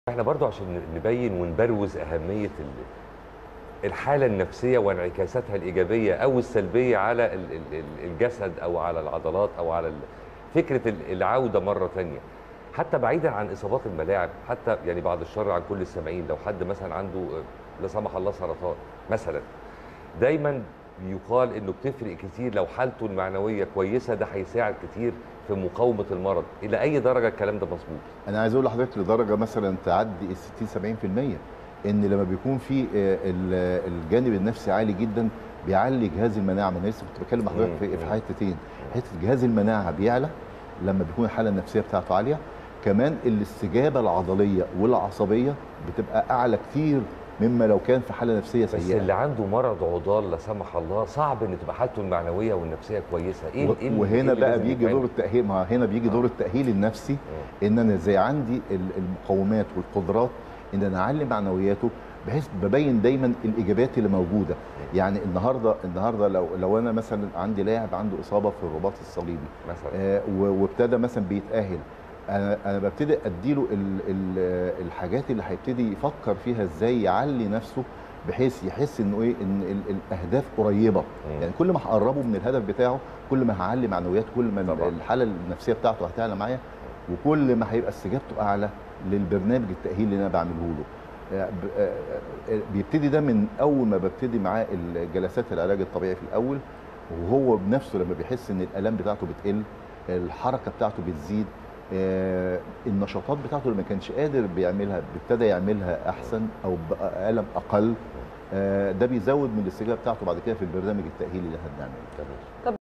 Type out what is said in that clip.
احنا برضو عشان نبين ونبروز اهميه ال- الحاله النفسيه وانعكاساتها الايجابيه او السلبيه على ال- ال- ال- الجسد او على العضلات او على ال- فكره ال- العوده مره تانية حتى بعيدا عن اصابات الملاعب حتى يعني بعد الشر عن كل السامعين لو حد مثلا عنده آه، لا سمح الله سرطان مثلا دايما يقال انه بتفرق كتير لو حالته المعنويه كويسه ده هيساعد كتير في مقاومه المرض الى اي درجه الكلام ده مظبوط انا عايز اقول لحضرتك لدرجه مثلا تعدي ال 60 70% ان لما بيكون في آه، ال- الجانب النفسي عالي جدا بيعلي جهاز المناعه ما انا لسه كنت بتكلم مع حضرتك في في حتتين حته جهاز المناعه بيعلى لما بيكون الحاله النفسيه بتاعته عاليه كمان الاستجابه العضليه والعصبيه بتبقى اعلى كتير مما لو كان في حاله نفسيه بس سيئه اللي عنده مرض عضال لا سمح الله صعب ان تبقى حالته المعنويه والنفسيه كويسه ايه و- إيه اللي- وهنا إيه اللي بقى لازم بيجي يتعمل؟ دور التاهيل ما هنا بيجي دور التاهيل النفسي ان انا ازاي عندي ال- المقومات والقدرات ان انا اعلي معنوياته بحيث ببين دايما الايجابيات اللي موجوده يعني النهارده النهارده لو لو انا مثلا عندي لاعب عنده اصابه في الرباط الصليبي مثلا آه و- وابتدى مثلا بيتاهل انا انا ببتدي اديله ال- ال- الحاجات اللي هيبتدي يفكر فيها ازاي يعلي نفسه بحيث يحس انه ايه ان ال- الاهداف قريبه مم. يعني كل ما هقربه من الهدف بتاعه كل ما هعلي معنوياته كل ما طبعاً. الحاله النفسيه بتاعته هتعلى معايا وكل ما هيبقى استجابته اعلى للبرنامج التاهيل اللي انا بعمله له آه، ب- آه، آه، بيبتدي ده من اول ما ببتدي معاه الجلسات العلاج الطبيعي في الاول وهو بنفسه لما بيحس ان الالام بتاعته بتقل الحركه بتاعته بتزيد آه، النشاطات بتاعته اللي ما كانش قادر بيعملها ابتدى يعملها احسن او بالم اقل آه، ده بيزود من الاستجابه بتاعته بعد كده في البرنامج التاهيلي اللي احنا بنعمله تمام